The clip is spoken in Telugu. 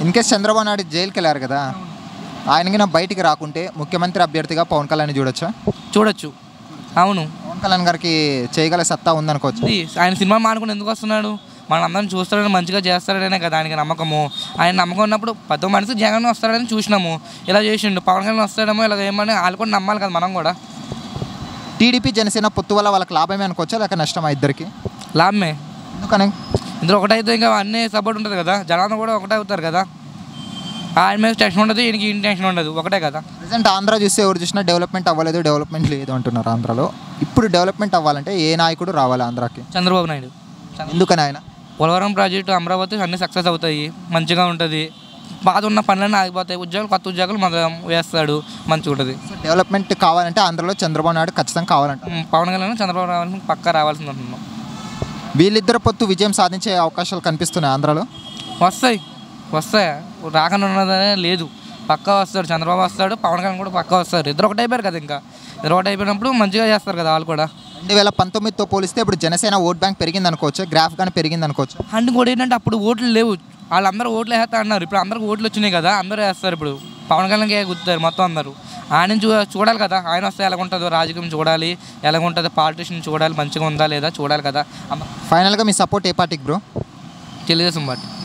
ఇన్కేస్ చంద్రబాబు నాయుడు జైలుకి వెళ్ళారు కదా ఆయనకి నా బయటికి రాకుంటే ముఖ్యమంత్రి అభ్యర్థిగా పవన్ కళ్యాణ్ చూడొచ్చా చూడొచ్చు అవును పవన్ కళ్యాణ్ గారికి చేయగల సత్తా ఉందనుకోవచ్చు ఇది ఆయన సినిమా మానుకుని ఎందుకు వస్తున్నాడు మన అందరం చూస్తాడని మంచిగా చేస్తాడనే కదా ఆయనకి నమ్మకము ఆయన నమ్మకం ఉన్నప్పుడు పదో మనిషి జగన్ వస్తాడని చూసినాము ఇలా చేసిండు పవన్ కళ్యాణ్ వస్తాడేమో ఇలా ఏమని వాళ్ళు కూడా నమ్మాలి కదా మనం కూడా టీడీపీ జనసేన పొత్తు వల్ల వాళ్ళకి లాభమే అనుకోవచ్చా లేక నష్టమా ఇద్దరికి లాభమే ఎందుకని ఇందులో ఒకటైతే ఇంకా అన్ని సపోర్ట్ ఉంటుంది కదా జనాలు కూడా ఒకటే అవుతారు కదా ఆయన మీద టెన్షన్ ఉండదు ఈయనకి ఈయన టెన్షన్ ఉండదు ఒకటే కదా ప్రజెంట్ ఆంధ్ర చూస్తే ఎవరు చూసినా డెవలప్మెంట్ అవ్వలేదు డెవలప్మెంట్ లేదు అంటున్నారు ఆంధ్రాలో ఇప్పుడు డెవలప్మెంట్ అవ్వాలంటే ఏ నాయకుడు రావాలి ఆంధ్రాకి చంద్రబాబు నాయుడు ఎందుకని ఆయన పోలవరం ప్రాజెక్టు అమరావతి అన్ని సక్సెస్ అవుతాయి మంచిగా ఉంటుంది పాత ఉన్న పనులన్నీ ఆగిపోతాయి ఉద్యోగాలు కొత్త ఉద్యోగాలు మన వేస్తాడు మంచిగా ఉంటుంది సో డెవలప్మెంట్ కావాలంటే ఆంధ్రలో చంద్రబాబు నాయుడు ఖచ్చితంగా కావాలంట ఉమ్, పవన్ కళ్యాణ్ చంద్రబాబు రావాల్సింది పక్కా రావాల్సింది అంటున్నాం వీళ్ళిద్దరు పొత్తు విజయం సాధించే అవకాశాలు కనిపిస్తున్నాయి ఆంధ్రాలో వస్తాయి వస్తాయి రాకుండా ఉన్నదనే లేదు పక్కా వస్తాడు చంద్రబాబు వస్తాడు పవన్ కళ్యాణ్ కూడా పక్కా వస్తారు ఇద్దరు ఒకటి అయిపోయారు కదా ఇంకా ఇద్దరు ఒకటి అయిపోయినప్పుడు మంచిగా చేస్తారు కదా వాళ్ళు కూడా రెండు వేల పంతొమ్మిదితో పోలిస్తే ఇప్పుడు జనసేన ఓట్ బ్యాంక్ పెరిగింది అనుకోవచ్చు గ్రాఫ్ కానీ పెరిగింది అనుకోవచ్చు అండ్ కూడా ఏంటంటే అప్పుడు ఓట్లు లేవు వాళ్ళందరూ ఓట్లు వేస్తా అన్నారు ఇప్పుడు అందరికి ఓట్లు వచ్చినాయి కదా అందరూ వేస్తారు ఇప్పుడు పవన్ కళ్యాణ్కి గుర్తారు మొత్తం అందరూ ఆయన చూ చూడాలి కదా ఆయన వస్తే ఎలా ఉంటుందో రాజకీయం చూడాలి ఎలా ఉంటుందో పాలిటిషియన్ చూడాలి మంచిగా ఉందా లేదా చూడాలి కదా అమ్మ ఫైనల్గా మీ సపోర్ట్ ఏ పార్టీకి బ్రో తెలుగుదేశం పార్టీ